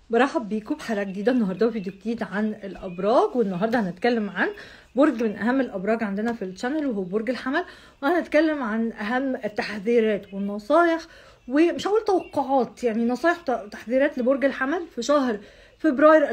برحب بيكم بحلقه جديده النهارده فيديو جديد عن الابراج والنهارده هنتكلم عن برج من اهم الابراج عندنا في الشانل وهو برج الحمل وهنتكلم عن اهم التحذيرات والنصايح ومش هقول توقعات يعني نصايح تحذيرات لبرج الحمل في شهر فبراير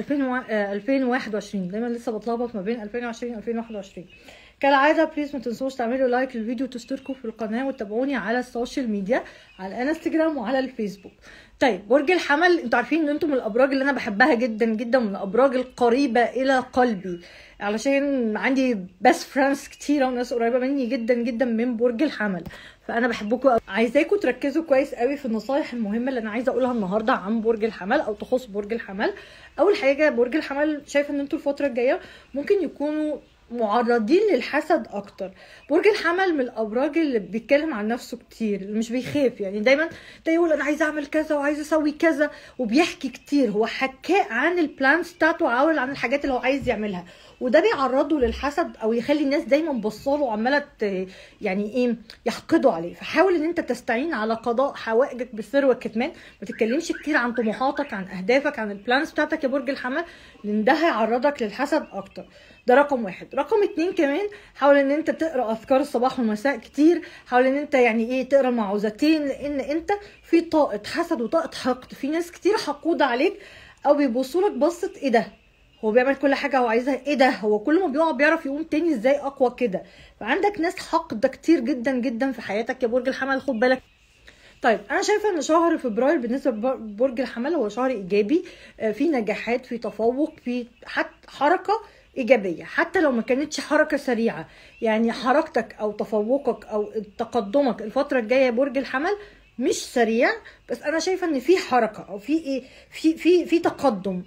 2021 دايما لسه بتلخبط ما بين 2020 و 2021 كالعادة بليز ما تنسوش تعملوا لايك للفيديو وتشتركوا في القناة وتتابعوني على السوشيال ميديا على انستجرام وعلى الفيسبوك طيب برج الحمل انتوا عارفين ان انتم من الابراج اللي انا بحبها جدا جدا من الابراج القريبة الى قلبي علشان عندي بس فريندز كتيرة وناس قريبة مني جدا جدا من برج الحمل فانا بحبكم قوي عايزاكم تركزوا كويس قوي في النصايح المهمه اللي انا عايزه اقولها النهارده عن برج الحمل او تخص برج الحمل اول حاجه برج الحمل شايفه ان انتوا الفتره الجايه ممكن يكونوا معرضين للحسد اكتر برج الحمل من الابراج اللي بيتكلم عن نفسه كتير اللي مش بيخاف يعني دايما ده يقول انا عايز اعمل كذا وعايز اسوي كذا وبيحكي كتير هو حكاء عن البلانز بتاعته وعاول عن الحاجات اللي هو عايز يعملها وده بيعرضه للحسد او يخلي الناس دايما بصاله وعماله يعني ايه يحقدوا عليه فحاول ان انت تستعين على قضاء حوائجك بالسر والكتمان ما تتكلمش كتير عن طموحاتك عن اهدافك عن البلانز بتاعتك يا برج الحمل لان ده هيعرضك للحسد اكتر ده رقم واحد رقم اتنين كمان حاول ان انت تقرا اذكار الصباح والمساء كتير حاول ان انت يعني ايه تقرا معوذتين لان انت في طاقه حسد وطاقه حقد في ناس كتير حقوده عليك او بيبصوا لك بصه ايه ده هو بيعمل كل حاجه هو عايزها ايه ده هو كل ما بيقع بيعرف يقوم تاني ازاي اقوى كده فعندك ناس حقد كتير جدا جدا في حياتك يا برج الحمل خد بالك طيب انا شايفه ان شهر فبراير بالنسبه لبرج الحمل هو شهر ايجابي في نجاحات في تفوق في حتى حركه ايجابيه حتى لو ما كانتش حركه سريعه يعني حركتك او تفوقك او تقدمك الفتره الجايه يا برج الحمل مش سريع بس انا شايفه ان في حركه او في ايه في في في تقدم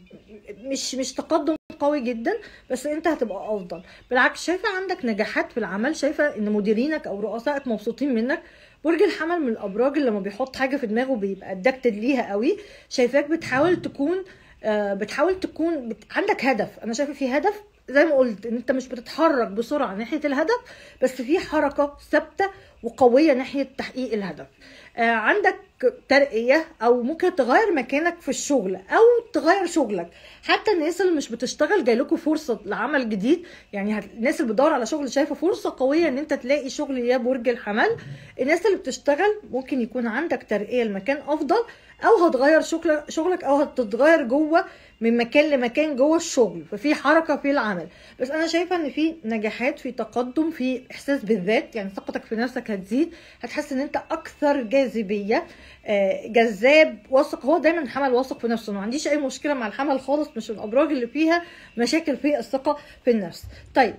مش مش تقدم قوي جدا بس انت هتبقى افضل بالعكس شايفه عندك نجاحات في العمل شايفه ان مديرينك او رؤسائك مبسوطين منك برج الحمل من الابراج اللي لما بيحط حاجه في دماغه بيبقى ادكتد ليها قوي شايفاك بتحاول تكون آه بتحاول تكون بت... عندك هدف انا شايفه في هدف زي ما قلت ان انت مش بتتحرك بسرعه ناحيه الهدف بس في حركه ثابته وقويه ناحيه تحقيق الهدف آه عندك ترقيه او ممكن تغير مكانك في الشغل او تغير شغلك حتى الناس اللي مش بتشتغل جاي لكم فرصه لعمل جديد يعني الناس اللي بتدور على شغل شايفه فرصه قويه ان انت تلاقي شغل يا برج الحمل الناس اللي بتشتغل ممكن يكون عندك ترقيه لمكان افضل او هتغير شغلك شغلك او هتتغير جوه من مكان لمكان جوه الشغل ففي حركه في العمل بس انا شايفه ان في نجاحات في تقدم في احساس بالذات يعني ثقتك في نفسك هتزيد هتحس ان انت اكثر جاذبيه جذاب واثق هو دايما الحمل واثق في نفسه ما عنديش اي مشكله مع الحمل خالص مش الابراج اللي فيها مشاكل في الثقه في النفس طيب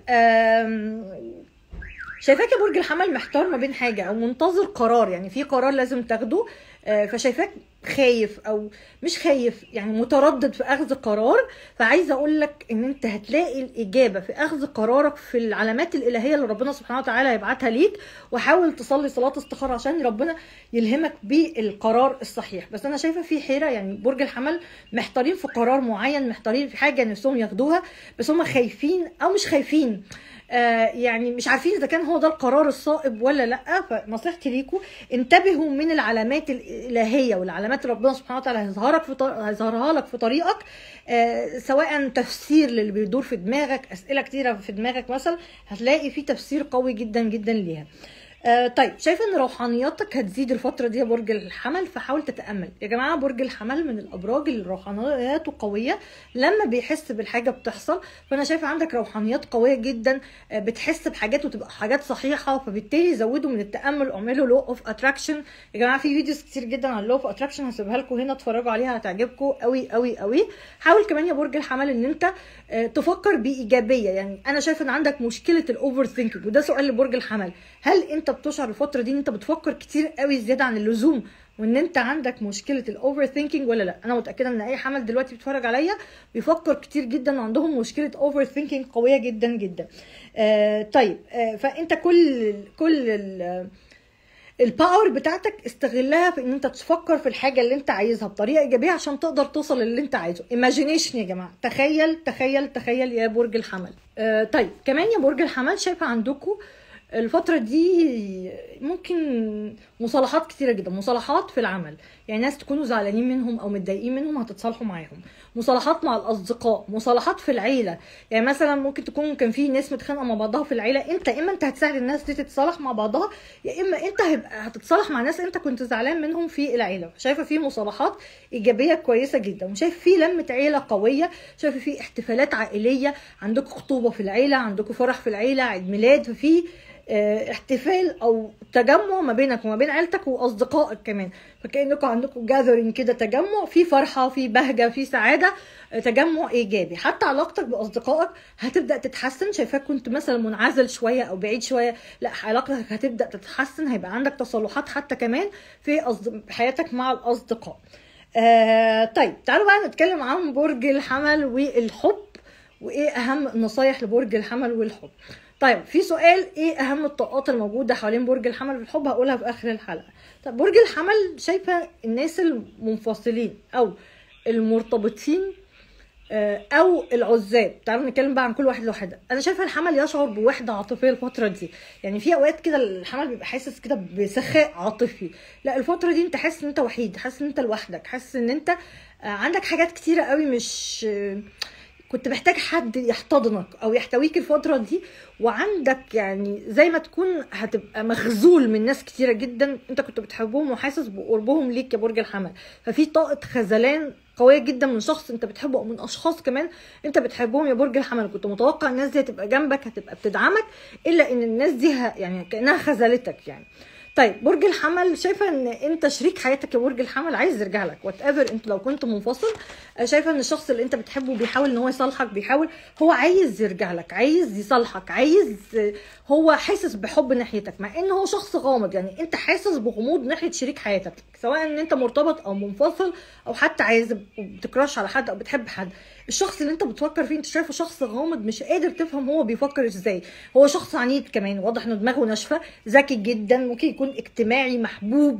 شايفاك يا برج الحمل محتار ما بين حاجه او منتظر قرار يعني في قرار لازم تاخده فشايفاك خايف او مش خايف يعني متردد في اخذ قرار فعايزه اقول لك ان انت هتلاقي الاجابه في اخذ قرارك في العلامات الالهيه اللي ربنا سبحانه وتعالى يبعتها ليك وحاول تصلي صلاه استخاره عشان ربنا يلهمك بالقرار الصحيح بس انا شايفه في حيره يعني برج الحمل محتارين في قرار معين محتارين في حاجه نفسهم ياخدوها بس هم خايفين او مش خايفين آه يعني مش عارفين اذا كان هو ده القرار الصائب ولا لا فنصيحتي ليكم انتبهوا من العلامات الالهيه والعلامات اللي ربنا سبحانه وتعالى هيظهرك في طر... هيظهرها لك في طريقك آه سواء تفسير للي بيدور في دماغك اسئله كتيره في دماغك مثلا هتلاقي في تفسير قوي جدا جدا ليها آه طيب شايفه ان روحانياتك هتزيد الفتره دي يا برج الحمل فحاول تتامل يا جماعه برج الحمل من الابراج اللي روحانياته قويه لما بيحس بالحاجه بتحصل فانا شايفه عندك روحانيات قويه جدا آه بتحس بحاجات وتبقى حاجات صحيحه فبالتالي زودوا من التامل اعملوا لو اوف اتراكشن يا جماعه في فيديوز كتير جدا عن لو اوف اتراكشن هسيبها لكم هنا اتفرجوا عليها هتعجبكم قوي قوي قوي حاول كمان يا برج الحمل ان انت آه تفكر بايجابيه يعني انا شايفه ان عندك مشكله الاوفر ثينكينج وده سؤال لبرج الحمل هل انت بتشعر الفتره دي ان انت بتفكر كتير قوي زياده عن اللزوم وان انت عندك مشكله الاوفر ثينكينج ولا لا انا متاكده ان اي حمل دلوقتي بيتفرج عليا بيفكر كتير جدا وعندهم مشكله اوفر ثينكينج قويه جدا جدا آه طيب آه فانت كل كل الباور بتاعتك استغلها في ان انت تفكر في الحاجه اللي انت عايزها بطريقه ايجابيه عشان تقدر توصل للي انت عايزه ايماجينيشن يا جماعه تخيل تخيل تخيل يا برج الحمل آه طيب كمان يا برج الحمل شايفه عندكم الفترة دي ممكن مصالحات كتيرة جدا مصالحات في العمل يعني ناس تكونوا زعلانين منهم او متضايقين منهم هتتصالحوا معاهم مصالحات مع الاصدقاء مصالحات في العيلة يعني مثلا ممكن تكون كان في ناس متخانقة مع بعضها في العيلة انت اما انت هتساعد الناس دي تتصالح مع بعضها يا اما انت هيبقى هتتصالح مع ناس انت كنت زعلان منهم في العيلة شايفة في مصالحات ايجابية كويسة جدا وشايف في لمة عيلة قوية شايفة في احتفالات عائلية عندكم خطوبة في العيلة عندكم فرح في العيلة عيد ميلاد ففي آه، احتفال او تجمع ما بينك وما بين عيلتك واصدقائك كمان فكانكم عندكم جاذرين كده تجمع في فرحه في بهجه في سعاده آه، تجمع ايجابي حتى علاقتك باصدقائك هتبدا تتحسن شايفاك كنت مثلا منعزل شويه او بعيد شويه لا علاقتك هتبدا تتحسن هيبقى عندك تصالحات حتى كمان في أصد... حياتك مع الاصدقاء آه طيب تعالوا بقى نتكلم عن برج الحمل والحب وايه اهم النصايح لبرج الحمل والحب طيب في سؤال ايه اهم الطاقات الموجوده حوالين برج الحمل والحب هقولها في اخر الحلقه طب برج الحمل شايفه الناس المنفصلين او المرتبطين آه، او العزاب تعالوا نتكلم بقى عن كل واحد لوحده انا شايفه الحمل يشعر بوحده عاطفيه الفتره دي يعني في اوقات كده الحمل بيبقى حاسس كده بسخاء عاطفي لا الفتره دي انت حاسس ان انت وحيد حاسس ان انت لوحدك حاسس ان انت آه، عندك حاجات كتيره قوي مش آه، كنت محتاج حد يحتضنك او يحتويك الفتره دي وعندك يعني زي ما تكون هتبقى مخزول من ناس كتيره جدا انت كنت بتحبهم وحاسس بقربهم ليك يا برج الحمل ففي طاقه خذلان قويه جدا من شخص انت بتحبه او من اشخاص كمان انت بتحبهم يا برج الحمل كنت متوقع الناس دي هتبقى جنبك هتبقى بتدعمك الا ان الناس دي ه... يعني كانها خذلتك يعني طيب برج الحمل شايفه ان انت شريك حياتك يا برج الحمل عايز يرجع لك وات ايفر انت لو كنت منفصل شايفه ان الشخص اللي انت بتحبه بيحاول ان هو يصالحك بيحاول هو عايز يرجع لك عايز يصالحك عايز هو حاسس بحب ناحيتك مع ان هو شخص غامض يعني انت حاسس بغموض ناحيه شريك حياتك سواء ان انت مرتبط او منفصل او حتى عايز بتكراش على حد او بتحب حد الشخص اللي انت بتفكر فيه انت شايفه شخص غامض مش قادر تفهم هو بيفكر ازاي هو شخص عنيد كمان واضح انه دماغه ناشفه ذكي جدا ممكن يكون اجتماعي محبوب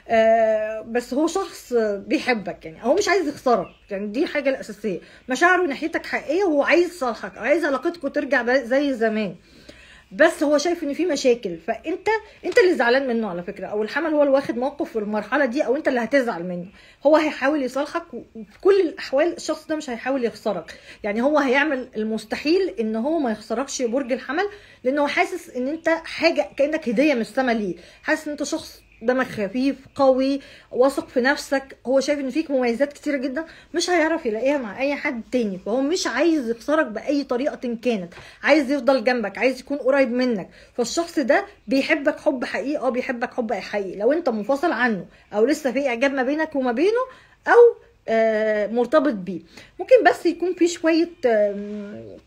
آه بس هو شخص بيحبك يعني هو مش عايز يخسرك يعني دي الحاجه الاساسيه مشاعره ناحيتك حقيقيه وهو عايز يصالحك عايز علاقتكم ترجع زي زمان بس هو شايف ان في مشاكل فانت انت اللي زعلان منه على فكره او الحمل هو اللي واخد موقف في المرحله دي او انت اللي هتزعل منه هو هيحاول يصالحك وفي كل الاحوال الشخص ده مش هيحاول يخسرك يعني هو هيعمل المستحيل ان هو ما يخسركش برج الحمل لانه هو حاسس ان انت حاجه كانك هديه من السما ليه حاسس ان انت شخص دمك خفيف قوي واثق في نفسك هو شايف ان فيك مميزات كتيره جدا مش هيعرف يلاقيها مع اي حد تاني فهو مش عايز يخسرك باي طريقه كانت عايز يفضل جنبك عايز يكون قريب منك فالشخص ده بيحبك حب حقيقي اه بيحبك حب حقيقي لو انت منفصل عنه او لسه في اعجاب ما بينك وما بينه او آه مرتبط بيه ممكن بس يكون في شويه آه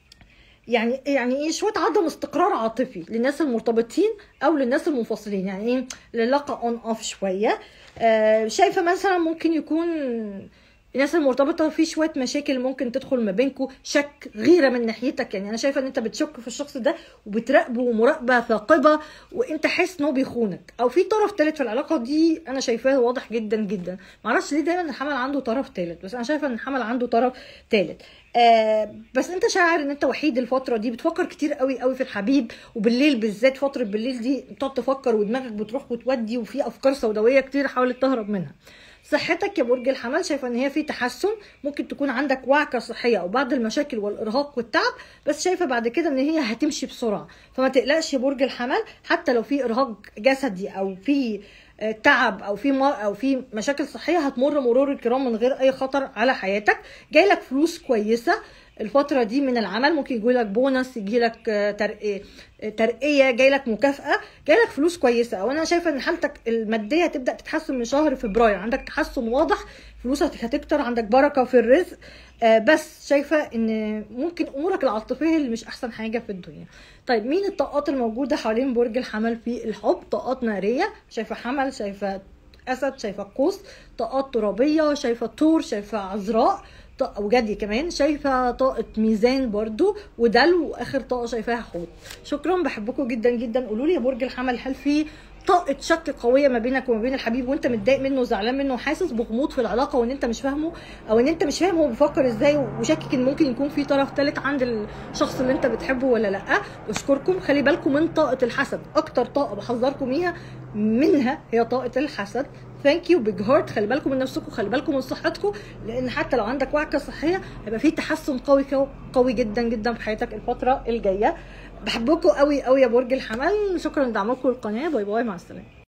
يعني يعني ايه شويه عدم استقرار عاطفي للناس المرتبطين او للناس المنفصلين يعني ايه العلاقه اون اوف شويه آه شايفه مثلا ممكن يكون الناس المرتبطه في شويه مشاكل ممكن تدخل ما بينكم شك غيره من ناحيتك يعني انا شايفه ان انت بتشك في الشخص ده وبتراقبه مراقبه ثاقبه وانت حاسس ان هو بيخونك او في طرف ثالث في العلاقه دي انا شايفاه واضح جدا جدا معرفش ليه دايما الحمل عنده طرف ثالث بس انا شايفه ان الحمل عنده طرف ثالث آه بس انت شاعر ان انت وحيد الفتره دي بتفكر كتير قوي قوي في الحبيب وبالليل بالذات فتره بالليل دي بتقعد تفكر ودماغك بتروح وتودي وفي افكار سوداويه كتير حاولت تهرب منها صحتك يا برج الحمل شايفه ان هي في تحسن ممكن تكون عندك وعكه صحيه او بعض المشاكل والارهاق والتعب بس شايفه بعد كده ان هي هتمشي بسرعه فما تقلقش يا برج الحمل حتى لو في ارهاق جسدي او في تعب او في او في مشاكل صحيه هتمر مرور الكرام من غير اي خطر على حياتك جاي لك فلوس كويسه الفتره دي من العمل ممكن يجي لك بونص يجي لك ترقيه ترقيه جاي لك مكافاه جاي لك فلوس كويسه او انا شايفه ان حالتك الماديه هتبدا تتحسن من شهر فبراير عندك تحسن واضح فلوسك هتكتر عندك بركه في الرزق بس شايفه ان ممكن امورك العاطفيه اللي مش احسن حاجه في الدنيا طيب مين الطاقات الموجوده حوالين برج الحمل في الحب طاقات ناريه شايفه حمل شايفه اسد شايفه قوس طاقات ترابيه شايفه طور شايفه عذراء او جدي كمان شايفه طاقه ميزان برضو ودلو واخر طاقه شايفاها حوت شكرا بحبكم جدا جدا قولوا لي يا برج الحمل هل في طاقه شك قويه ما بينك وما بين الحبيب وانت متضايق منه وزعلان منه وحاسس بغموض في العلاقه وان انت مش فاهمه او ان انت مش فاهم هو بيفكر ازاي وشاكك ان ممكن يكون في طرف ثالث عند الشخص اللي انت بتحبه ولا لا بشكركم خلي بالكم من طاقه الحسد اكتر طاقه بحذركم منها منها هي طاقه الحسد ثانك يو بيج هارت خلي بالكم من نفسكم خلي بالكم من صحتكم لان حتى لو عندك وعكه صحيه هيبقى في تحسن قوي قوي جدا جدا في حياتك الفتره الجايه بحبكم قوي قوي يا برج الحمل شكرا لدعمكم للقناه باي باي مع السلامه